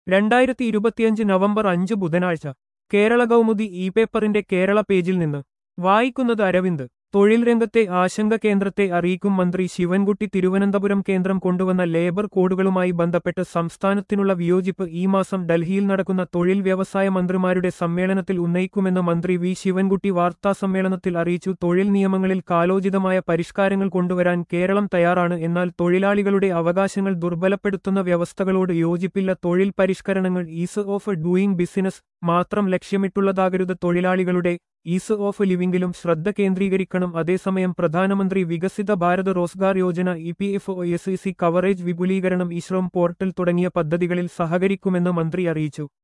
രണ്ടായിരത്തി ഇരുപത്തിയഞ്ച് നവംബർ അഞ്ച് ബുധനാഴ്ച കേരള കൗമുദി ഇ പേപ്പറിന്റെ കേരള പേജിൽ നിന്ന് വായിക്കുന്നത് അരവിന്ദ് തൊഴിൽ രംഗത്തെ ആശങ്ക കേന്ദ്രത്തെ അറിയിക്കും മന്ത്രി ശിവൻകുട്ടി തിരുവനന്തപുരം കേന്ദ്രം കൊണ്ടുവന്ന ലേബർ കോഡുകളുമായി ബന്ധപ്പെട്ട് സംസ്ഥാനത്തിനുള്ള വിയോജിപ്പ് ഈ മാസം ഡൽഹിയിൽ നടക്കുന്ന തൊഴിൽ വ്യവസായ മന്ത്രിമാരുടെ സമ്മേളനത്തിൽ ഉന്നയിക്കുമെന്ന് മന്ത്രി വി ശിവൻകുട്ടി വാർത്താസമ്മേളനത്തിൽ അറിയിച്ചു തൊഴിൽ നിയമങ്ങളിൽ കാലോചിതമായ പരിഷ്കാരങ്ങൾ കൊണ്ടുവരാൻ കേരളം തയ്യാറാണ് എന്നാൽ തൊഴിലാളികളുടെ അവകാശങ്ങൾ ദുർബലപ്പെടുത്തുന്ന വ്യവസ്ഥകളോട് യോജിപ്പില്ല തൊഴിൽ പരിഷ്കരണങ്ങൾ ഈസ് ഓഫ് ഡൂയിങ് ബിസിനസ് മാത്രം ലക്ഷ്യമിട്ടുള്ളതാകരുത് തൊഴിലാളികളുടെ ഈസ് ഓഫ് ലിവിംഗിലും ശ്രദ്ധ കേന്ദ്രീകരിക്കണം അതേസമയം പ്രധാനമന്ത്രി വികസിത Bharat Rozgar Yojana E P F O S I C coverage വിപുലീകരണം ഇശ്രോം പോർട്ടൽ തുടങ്ങിയ പദ്ധതികളിൽ സഹകരിക്കുമെന്ന് മന്ത്രി അറിയിച്ചു